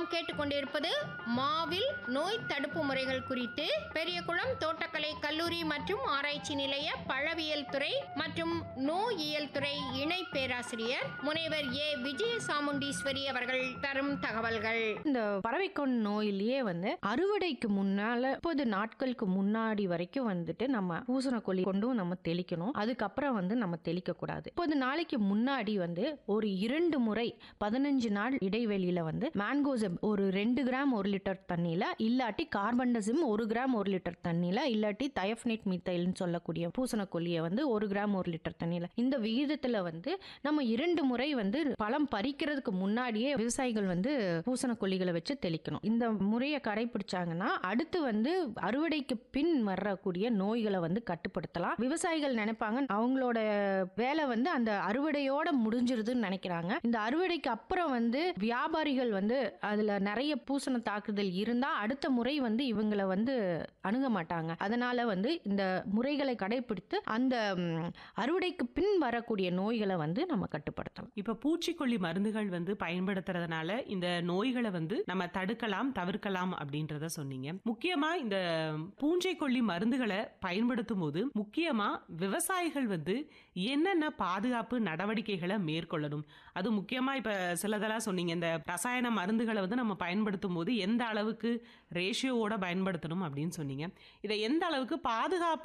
நாம் கேட்டுக்கொண்டிருப்பது மாவில் நோய் தடுப்பு முறைகள் குறித்து பெரியகுளம் தோட்டக்கலை கல்லூரி மற்றும் ஆராய்ச்சி நிலைய பழவியல் துறை மற்றும் நோயியல் துறை இணை பேராசிரியர் முனைவர் ஏ விஜய சாமுண்டீஸ்வரி அவர்கள் தரும் தகவல்கள் இந்த பறவைக்கொண் நோயிலேயே வந்து அறுவடைக்கு முன்னால முப்பது நாட்களுக்கு முன்னாடி வரைக்கும் வந்துட்டு நம்ம பூசணக்கொல்லி கொண்டும் நம்ம தெளிக்கணும் அதுக்கப்புறம் வந்து நம்ம தெளிக்க கூடாது முப்பது நாளைக்கு முன்னாடி வந்து ஒரு இரண்டு முறை பதினஞ்சு நாள் இடைவெளியில வந்து மேங்கோசெப் ஒரு ரெண்டு கிராம் ஒரு லிட்டர் தண்ணியில இல்லாட்டி கார்பன்டசிம் ஒரு கிராம் ஒரு லிட்டர் தண்ணியில இல்லாட்டி தயஃப்னேட் மீத்தைல்னு சொல்லக்கூடிய பூசணக்கொல்லியை வந்து ஒரு கிராம் ஒரு லிட்டர் தண்ணியில இந்த விகிதத்துல வந்து நம்ம இரண்டு முறை வந்து பழம் பறிக்கிறதுக்கு முன்னாடியே விவசாயிகள் வந்து பூசணக்கொல்லிகளை வச்சு தெளிக்கணும் இந்த முறையை கடைபிடிச்சாங்கன்னா அடுத்து வந்து அறுவடைக்கு பின் வரக்கூடிய நோய்களை வந்து கட்டுப்படுத்தலாம் விவசாயிகள் நினைப்பாங்க அவங்களோட வேலை வந்து அந்த அறுவடையோட முடிஞ்சிருதுன்னு நினைக்கிறாங்க இந்த அறுவடைக்கு அப்புறம் வந்து வியாபாரிகள் வந்து அதுல நிறைய பூசண தாக்குதல் இருந்தா அடுத்த முறை வந்து இவங்களை வந்து அணுக மாட்டாங்க அதனால வந்து இந்த முறைகளை கடைபிடித்து அந்த ம், அறுவடைக்கு பின் வரக்கூடிய நோய்களை வந்து நம்ம கட்டுப்படுத்தலாம் இப்ப பூச்சிக்கொல்லி மருந்துகள் வந்து பயன்படுத்துறதுனால இந்த நோய்களை வந்து நம்ம தடுக்கலாம் தவிர்க்கலாம் அப்படின்றத சொன்னீங்க முக்கியமா இந்த பூஞ்சைக்கொல்லி மருந்துகளை பயன்படுத்தும் போது முக்கியமா விவசாயிகள் வந்து என்னென்ன பாதுகாப்பு நடவடிக்கைகளை மேற்கொள்ளணும் அது முக்கியமா இப்ப சிலதெல்லாம் சொன்னீங்க இந்த ரசாயன மருந்துகளை வந்து நம்ம பயன்படுத்தும் போது எந்த அளவுக்கு ரேஷியோவோட பயன்படுத்தணும் அப்படின்னு சொன்னீங்க இதை எந்த அளவுக்கு பாதுகாப்பு